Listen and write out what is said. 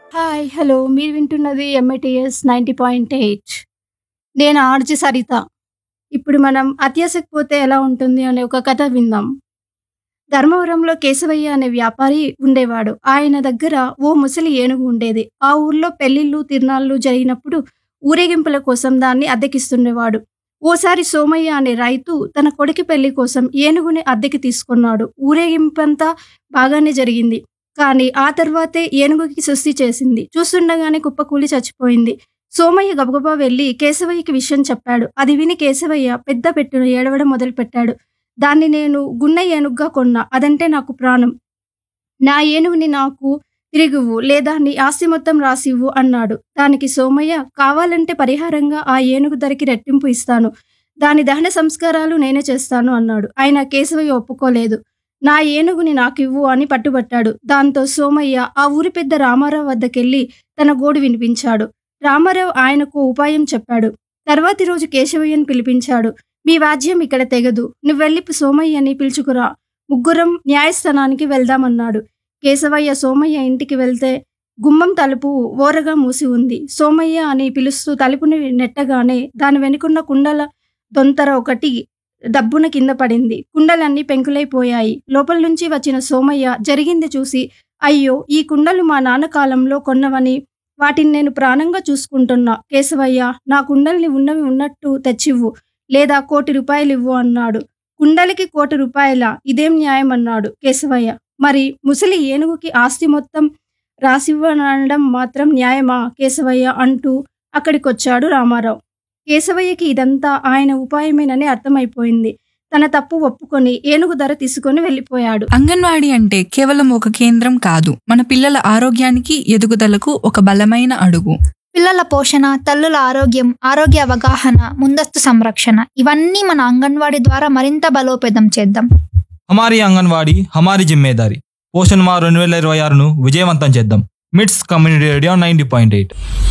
hi hello మీరు వింటున్నది MITS ninety point eight నేను ఆర్జి సరిత ఇప్పుడు మనం అత్యాశకు పోతే ఎలా ఉంటుంది అనే ఒక కథ విందాం ధర్మవరంలో కేశవయ్య అనే వ్యాపారి ఉండేవాడు ఆయన దగ్గర ఓ ముసలి ఏనుగు ఉండేది ఆ ఊర్లో పెళ్లిళ్ళు తిరునాళ్ళు జరిగినప్పుడు ఊరేగింపుల కోసం దాన్ని అద్దెకిస్తుండేవాడు ఓసారి సోమయ్య అనే రైతు తన కొడుకు పెళ్లి కోసం ఏనుగుని అద్దెకి తీసుకున్నాడు ఊరేగింపంతా బాగానే జరిగింది కానీ ఆ తర్వాతే ఏనుగుకి సుస్థి చేసింది చూస్తుండగానే కుప్పకూలి చచ్చిపోయింది సోమయ్య గబగబా వెళ్ళి కేశవయ్యకి విషయం చెప్పాడు అది విని కేశవయ్య పెద్ద పెట్టును ఏడవడం మొదలుపెట్టాడు దాన్ని నేను గున్న ఏనుగుగా కొన్నా అదంటే నాకు ప్రాణం నా ఏనుగుని నాకు తిరిగివ్వు లేదా నీ ఆస్తి మొత్తం రాసివ్వు అన్నాడు దానికి సోమయ్య కావాలంటే పరిహారంగా ఆ ఏనుగు ధరకి రెట్టింపు ఇస్తాను దాని దహన సంస్కారాలు నేనే చేస్తాను అన్నాడు ఆయన కేశవయ్య ఒప్పుకోలేదు నా ఏనుగుని నాకివ్వు అని పట్టుబట్టాడు దాంతో సోమయ్య ఆ ఊరి పెద్ద రామారావు వద్దకెళ్ళి తన గోడు వినిపించాడు రామారావు ఆయనకు ఉపాయం చెప్పాడు తర్వాతి రోజు కేశవయ్యను పిలిపించాడు మీ వాద్యం ఇక్కడ తెగదు నువ్వు వెళ్ళి సోమయ్యని పిలుచుకురా ముగ్గురం న్యాయస్థానానికి వెళ్దామన్నాడు కేశవయ్య సోమయ్య ఇంటికి వెళ్తే గుమ్మం తలుపు ఓరగా మూసి ఉంది సోమయ్య అని పిలుస్తూ తలుపుని నెట్టగానే దాని వెనుకున్న కుండల దొంతర ఒకటి దబ్బున కింద పడింది కుండలన్నీ పెంకులైపోయాయి లోపల నుంచి వచ్చిన సోమయ్య జరిగింది చూసి అయ్యో ఈ కుండలు మా నాన్న కాలంలో కొన్నవని వాటిని నేను ప్రాణంగా చూసుకుంటున్నా కేశవయ్య నా కుండల్ని ఉన్నవి ఉన్నట్టు తెచ్చివ్వు లేదా కోటి రూపాయలు ఇవ్వు అన్నాడు కుండలికి కోటి రూపాయల ఇదేం న్యాయం అన్నాడు కేశవయ్య మరి ముసలి ఏనుగుకి ఆస్తి మొత్తం రాసివ్వనడం మాత్రం న్యాయమా కేశవయ్య అంటూ అక్కడికొచ్చాడు రామారావు కేశవయ్యకి ఇదంతా ఆయన ఉపాయమేనని అర్థమైపోయింది తన తప్పు ఒప్పుకొని ఏనుగు ధర తీసుకొని వెళ్ళిపోయాడు అంగన్వాడీ అంటే కేవలం ఒక కేంద్రం కాదు మన పిల్లల ఆరోగ్యానికి ఎదుగుదలకు ఒక బలమైన అడుగు పిల్లల పోషణ తల్లుల ఆరోగ్యం ఆరోగ్య అవగాహన ముందస్తు సంరక్షణ ఇవన్నీ మన అంగన్వాడీ ద్వారా మరింత బలోపేతం చేద్దాం హమారీ అంగన్వాడీ హమారీ జిమ్మేదారి పోషణ్ మా రెండు వేల ఇరవై ఆరును విజయవంతం చేద్దాం MITS community radio ninety point eight